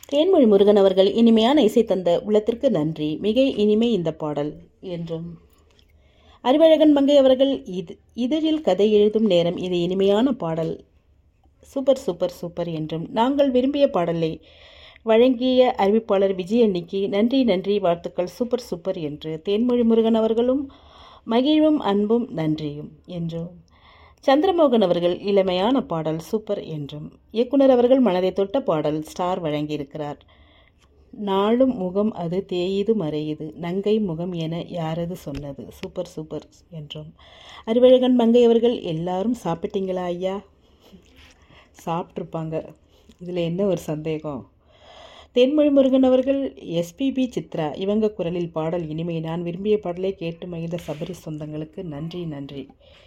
தேன்மொழி முருகன் அவர்கள் இனிமையான இசை தந்த உள்ளத்திற்கு நன்றி மிக இனிமை இந்த பாடல் என்றும் அறிவழகன் மங்கை அவர்கள் இது இதழில் கதை எழுதும் நேரம் இது இனிமையான பாடல் சூப்பர் சூப்பர் சூப்பர் என்றும் நாங்கள் விரும்பிய பாடலை வழங்கிய அறிவிப்பாளர் விஜயன்னிக்கு நன்றி நன்றி வாழ்த்துக்கள் சூப்பர் சூப்பர் என்று தேன்மொழி முருகன் அவர்களும் மகிழும் அன்பும் நன்றியும் என்றும் சந்திரமோகன் அவர்கள் இளமையான பாடல் சூப்பர் என்றும் இயக்குனர் அவர்கள் மனதை தொட்ட பாடல் ஸ்டார் வழங்கியிருக்கிறார் நாளும் முகம் அது தேயுது மறையுது நங்கை முகம் என யாரது சொன்னது சூப்பர் சூப்பர் என்றும் அறிவழகன் மங்கை அவர்கள் எல்லாரும் சாப்பிட்டீங்களா ஐயா சாப்பிட்ருப்பாங்க இதில் என்ன ஒரு சந்தேகம் தென்மொழி முருகன் அவர்கள் எஸ்பிபி சித்ரா இவங்க குரலில் பாடல் இனிமை நான் விரும்பிய பாடலை கேட்டு மகிழ்ந்த சபரி சொந்தங்களுக்கு நன்றி நன்றி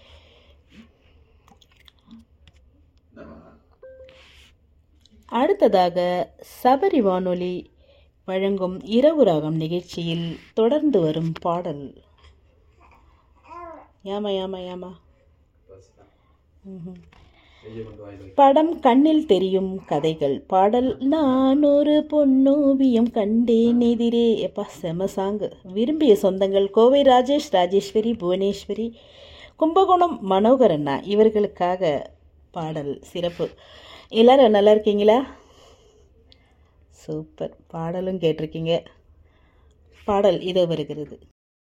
அடுத்ததாக சபரி வானொலி வழங்கும் இரவு ராகம் நிகழ்ச்சியில் தொடர்ந்து வரும் பாடல் ஏமா ஏமா ஏமா ம்ஹும். படம் கண்ணில் தெரியும் கதைகள் பாடல் நான் ஒரு பொன்னோவியம் கண்டேன் எதிரே எப்பா செம சாங்கு விரும்பிய சொந்தங்கள் கோவை ராஜேஷ் ராஜேஸ்வரி புவனேஸ்வரி கும்பகோணம் மனோகர் அண்ணா இவர்களுக்காக பாடல் சிறப்பு எல்லாரும் நல்லா இருக்கீங்களா சூப்பர் பாடலும் கேட்டிருக்கீங்க பாடல் இதோ வருகிறது